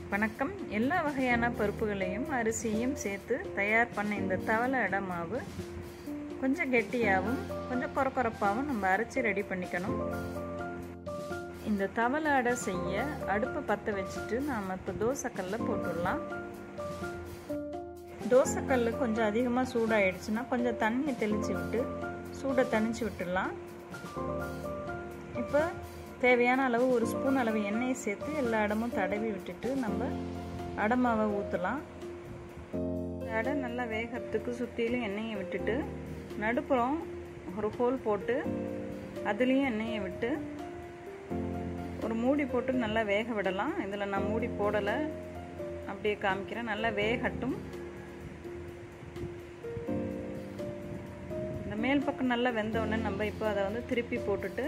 வணக்கம் எல்லா வகையான பருப்புகளையும் அரிசியும் சேர்த்து தயார் பண்ண இந்த தவளை அடை மாவு கொஞ்சம் கெட்டியாகவும் கொஞ்சம் கொரகொரப்பாகவும் நம்ம அரைச்சி ரெடி பண்ணிக்கணும் இந்த தவளை அடை செய்ய அடுப்பை பற்ற வச்சுட்டு நாம் இப்போ தோசைக்கல்ல போட்டுடலாம் தோசைக்கல் கொஞ்சம் அதிகமாக சூடாயிடுச்சுன்னா கொஞ்சம் தண்ணியை தெளித்து விட்டு சூடை தணிச்சு விட்டுடலாம் இப்போ தேவையான அளவு ஒரு ஸ்பூன் அளவு எண்ணெயை சேர்த்து எல்லா இடமும் தடவி விட்டுட்டு நம்ம அடமாவை ஊற்றலாம் அடை நல்லா வேகிறதுக்கு சுற்றிலும் எண்ணெயை விட்டுட்டு நடுப்புறம் ஒரு ஹோல் போட்டு அதுலேயும் எண்ணெயை விட்டு ஒரு மூடி போட்டு நல்லா வேக விடலாம் இதில் நான் மூடி போடலை அப்படியே காமிக்கிறேன் நல்லா வேகட்டும் இந்த மேல் பக்கம் நல்லா வெந்தவுடனே நம்ம இப்போ அதை வந்து திருப்பி போட்டுட்டு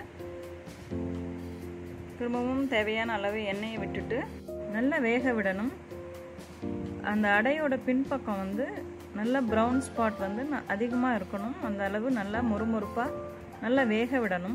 திரும்பவும் தேவையான அளவு எண்ணெயை விட்டுட்டு நல்லா வேக விடணும் அந்த அடையோட பின்பக்கம் வந்து நல்ல ப்ரௌன் ஸ்பாட் வந்து அதிகமாக இருக்கணும் அந்த அளவு நல்லா முறுமுறுப்பாக நல்லா வேக விடணும்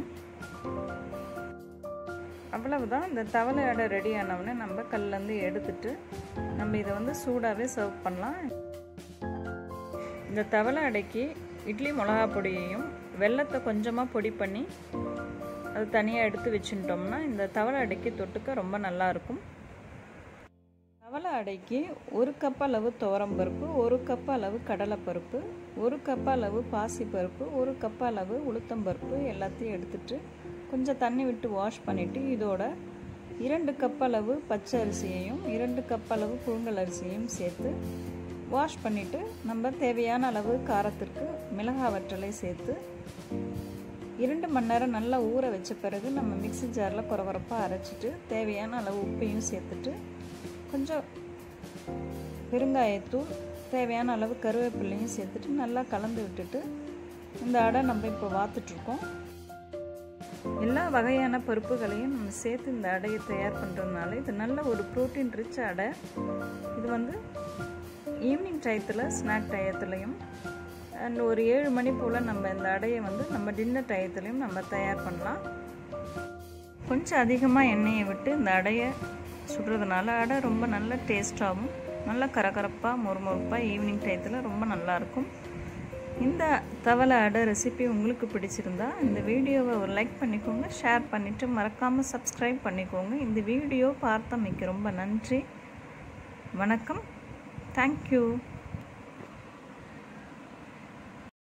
அவ்வளவுதான் இந்த தவளை அடை ரெடி ஆனவுடனே நம்ம கல்லேருந்து எடுத்துட்டு நம்ம இதை வந்து சூடாகவே சர்வ் பண்ணலாம் இந்த தவளை அடைக்கு இட்லி மிளகா பொடியையும் வெள்ளத்தை கொஞ்சமாக பொடி பண்ணி அது தனியாக எடுத்து வச்சுட்டோம்னா இந்த தவளை அடைக்கு தொட்டுக்க ரொம்ப நல்லாயிருக்கும் தவளை அடைக்கு ஒரு கப் அளவு துவரம்பருப்பு ஒரு கப் அளவு கடலைப்பருப்பு ஒரு கப் அளவு பாசிப்பருப்பு ஒரு கப் அளவு உளுத்தம்பருப்பு எல்லாத்தையும் எடுத்துட்டு கொஞ்சம் தண்ணி விட்டு வாஷ் பண்ணிவிட்டு இதோட இரண்டு கப் அளவு பச்சை அரிசியையும் இரண்டு கப் அளவு புழுங்கல் அரிசியையும் சேர்த்து வாஷ் பண்ணிவிட்டு நம்ம தேவையான அளவு காரத்திற்கு மிளகா வற்றலை சேர்த்து இரண்டு மணி நேரம் நல்லா ஊற வச்ச பிறகு நம்ம மிக்சி ஜாரில் குறவரப்பாக அரைச்சிட்டு தேவையான அளவு உப்பையும் சேர்த்துட்டு கொஞ்சம் பெருங்காயத்தூள் தேவையான அளவு கருவேப்பிலையும் சேர்த்துட்டு நல்லா கலந்து விட்டுட்டு இந்த அடை நம்ம இப்போ வாத்துட்ருக்கோம் எல்லா வகையான பருப்புகளையும் நம்ம சேர்த்து இந்த அடையை தயார் பண்ணுறதுனால இது நல்ல ஒரு ப்ரோட்டீன் ரிச் அடை இது வந்து ஈவினிங் டயத்தில் ஸ்நாக் டயத்துலையும் அண்ட் ஒரு ஏழு மணி போல் நம்ம இந்த அடையை வந்து நம்ம டின்னர் டயத்துலையும் நம்ம தயார் பண்ணலாம் கொஞ்சம் அதிகமாக எண்ணெயை விட்டு இந்த அடையை சுடுறதுனால அடை ரொம்ப நல்ல டேஸ்ட்டாகவும் நல்ல கரகரப்பாக மொறுமொறுப்பாக ஈவினிங் டயத்தில் ரொம்ப நல்லாயிருக்கும் இந்த தவளை அடை ரெசிபி உங்களுக்கு பிடிச்சிருந்தா இந்த வீடியோவை ஒரு லைக் பண்ணிக்கோங்க ஷேர் பண்ணிவிட்டு மறக்காமல் சப்ஸ்கிரைப் பண்ணிக்கோங்க இந்த வீடியோ பார்த்தமைக்கு ரொம்ப நன்றி வணக்கம் தேங்க்யூ